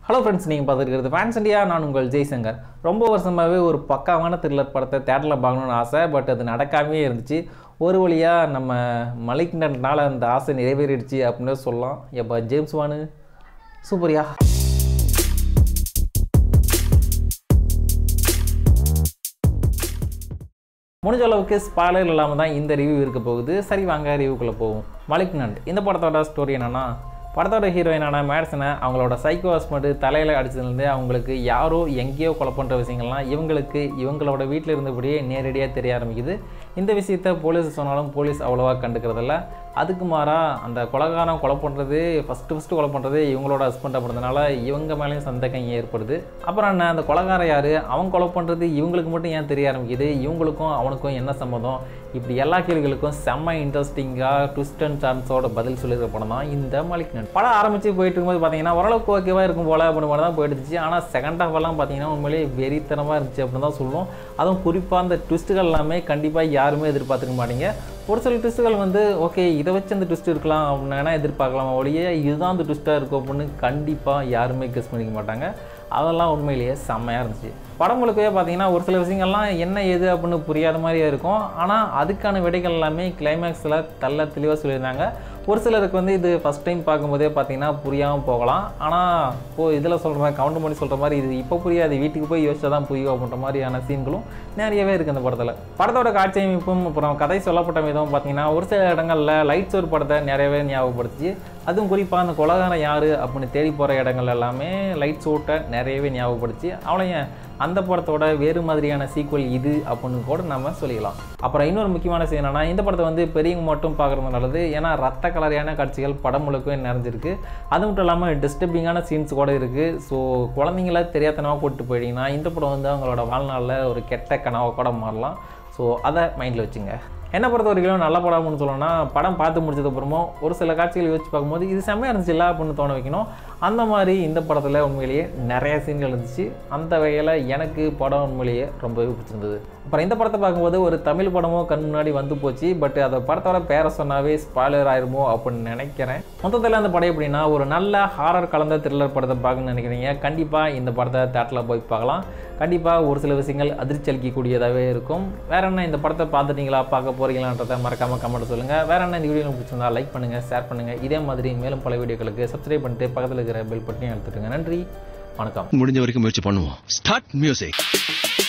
hello friends நீங்கள் பார்த்துருக்கிறது fans India நான் உங்கள் ஜெய்சங்கர் ரொம்ப வருஷமாகவே ஒரு பக்காவான த்ரில்லர் படத்தை தேட்டரில் பார்க்கணுன்னு ஆசை பட் அது நடக்காமே இருந்துச்சு ஒரு வழியாக நம்ம மலிக்னட்னால அந்த ஆசை நிறைவேறிடுச்சு அப்படின்னு சொல்லலாம் எப்போ ஜேம்ஸ் வானு சூப்பரியா முடிஞ்ச அளவுக்கு ஸ்பாய்லர் இல்லாமல் தான் இந்த ரிவ்யூ இருக்க போகுது சரி வாங்க ரிவ்யூக்குள்ளே போவோம் மலிக்னண்ட் இந்த படத்தோட ஸ்டோரி என்னென்னா படத்தோட ஹீரோயினான மேட்சனை அவங்களோட சைக்கோ ஹஸ்பண்ட் தலையில் அடிச்சதுலேருந்து அவங்களுக்கு யாரோ எங்கேயோ கொலை பண்ணுற விஷயங்கள்லாம் இவங்களுக்கு இவங்களோட வீட்டில் இருந்தபடியே நேரடியாக தெரிய ஆரம்பிக்குது இந்த விஷயத்த போலீஸ் சொன்னாலும் போலீஸ் அவ்வளோவா கண்டுக்கிறதில்ல அதுக்கு மாறாக அந்த கொலைகாரம் கொலை பண்ணுறது ஃபஸ்ட்டு ஃபஸ்ட்டு கொலை பண்ணுறது இவங்களோட ஹஸ்பண்ட் அப்படின்றதுனால இவங்க மேலேயும் சந்தேகம் ஏற்படுது அப்புறம் என்ன அந்த கொலைகாரம் யார் அவன் கொலை பண்ணுறது இவங்களுக்கு மட்டும் ஏன் தெரிய ஆரம்பிக்குது இவங்களுக்கும் அவனுக்கும் என்ன சம்மதம் இப்படி எல்லா கேள்விகளுக்கும் செம்ம இன்ட்ரெஸ்டிங்காக ட்விஸ்ட் அண்ட் சான்ஸோட பதில் சொல்லியிருக்க படம் தான் இந்த மலிக்னன் படம் ஆரம்பித்து போயிட்டு இருக்கும்போது பார்த்தீங்கன்னா ஓரளவுக்கு ஓகேவாக இருக்கும் போல அப்படின்னு மாதிரி தான் போயிடுச்சு ஆனால் செகண்ட் ஹாஃப் எல்லாம் பார்த்தீங்கன்னா உண்மையிலேயே வெறித்தனமாக இருந்துச்சு அப்படின்னு தான் சொல்லுவோம் அதுவும் குறிப்பாக அந்த ட்விஸ்ட்டுகள் எல்லாமே கண்டிப்பாக யாருமே எதிர்பார்த்துக்க மாட்டீங்க ஒரு சில ட்விஸ்ட்டுகள் வந்து ஓகே இதை வச்சு அந்த ட்விஸ்ட் இருக்கலாம் அப்படின்னு வேணால் எதிர்பார்க்கலாம் ஒழிய இதுதான் அந்த ட்விஸ்ட்டாக இருக்கும் அப்படின்னு கண்டிப்பாக யாருமே கெஸ் பண்ணிக்க மாட்டாங்க அதெல்லாம் உண்மையிலேயே செம்மையாக இருந்துச்சு படம் முழுக்கவே பார்த்தீங்கன்னா ஒரு சில விஷயங்கள்லாம் என்ன ஏது அப்படின்னு புரியாத மாதிரியே இருக்கும் ஆனால் அதுக்கான விடைகள் எல்லாமே கிளைமேக்ஸில் தள்ள தெளிவாக சொல்லியிருந்தாங்க ஒரு சிலருக்கு வந்து இது ஃபஸ்ட் டைம் பார்க்கும்போதே பார்த்தீங்கன்னா புரியாமல் போகலாம் ஆனால் ஓ இதில் சொல்கிற மாதிரி கவுண்ட் பண்ணி சொல்கிற மாதிரி இது இப்போ புரியாது வீட்டுக்கு போய் யோசிச்சா தான் புரியும் அப்படின்ற மாதிரியான சீன்களும் நிறையவே இருக்குது அந்த படத்தில் படத்தோட காட்சி அமைப்பும் அப்புறம் கதை சொல்லப்பட்ட விதம் பார்த்தீங்கன்னா ஒரு சில இடங்களில் லைட்ஸ் ஒரு படத்தை நிறையவே ஞாபகப்படுத்துச்சு அதுவும் குறிப்பாக அந்த கொலகாரம் யார் அப்படின்னு தேடி போகிற இடங்கள் எல்லாமே லைட்ஸ் ஓட்ட நிறையவே ஞாபகப்படுத்தி அவளையும் அந்த படத்தோட வேறு மாதிரியான சீக்குவல் இது அப்படின்னு கூட நம்ம சொல்லிக்கலாம் அப்புறம் இன்னொரு முக்கியமான விஷயம் என்னன்னா இந்த படத்தை வந்து பெரியவங்க மட்டும் பார்க்குறது நல்லது ஏன்னா ரத்த கலரியான காட்சிகள் படம் முழுக்கவே நிறைஞ்சிருக்கு அது மட்டும் இல்லாமல் டிஸ்டர்பிங்கான சீன்ஸ் கூட இருக்குது ஸோ குழந்தைங்கள தெரியாதனமாக கூப்பிட்டு போயிட்டீங்கன்னா இந்த படம் வந்து அவங்களோட வாழ்நாளில் ஒரு கெட்ட கனவை கூட மாறலாம் ஸோ அதை மைண்டில் வச்சுங்க என்ன பொறுத்த வரைக்கும் நல்ல படம்னு சொல்லணும்னா படம் பார்த்து முடிச்சதுக்கப்புறமும் ஒரு சில காட்சிகள் யோசிச்சு பார்க்கும்போது இது செம்மையாக இருந்துச்சுல்ல அப்படின்னு தோண வைக்கணும் அந்த மாதிரி இந்த படத்தில் உண்மையிலேயே நிறைய சீன்கள் இருந்துச்சு அந்த வகையில் எனக்கு படம் உண்மையிலேயே ரொம்பவே பிடிச்சிருந்தது அப்புறம் இந்த படத்தை பார்க்கும்போது ஒரு தமிழ் படமும் கண் முன்னாடி வந்து போச்சு பட் அதை படத்தோட பேரை சொன்னாவே ஸ்பாய்லர் ஆயிருமோ அப்படின்னு நினைக்கிறேன் மொத்தத்தில் அந்த படம் எப்படின்னா ஒரு நல்ல ஹாரர் கலந்த த்ரில்லர் படத்தை பார்க்கணும்னு நினைக்கிறீங்க கண்டிப்பாக இந்த படத்தை தேட்டரில் போய் பார்க்கலாம் கண்டிப்பாக ஒரு சில விஷயங்கள் அதிர்ச்சி அளிக்கக்கூடியதாகவே இருக்கும் வேற என்ன இந்த படத்தை பார்த்துட்டீங்களா பார்க்க போகிறீங்களான்றதை மறக்காமல் கமெண்ட் சொல்லுங்கள் வேற என்ன இந்த வீடியோ பிடிச்சிருந்தா லைக் பண்ணுங்கள் ஷேர் பண்ணுங்கள் இதே மாதிரி மேலும் பல வீடியோக்களுக்கு சப்ஸ்கிரைப் பண்ணிட்டு பக்கத்தில் இருக்கிற பெல் பட்டனையும் அழுத்துட்டுங்க நன்றி வணக்கம் முடிஞ்ச வரைக்கும் முயற்சி பண்ணுவோம் ஸ்டார்ட் மியூசிக்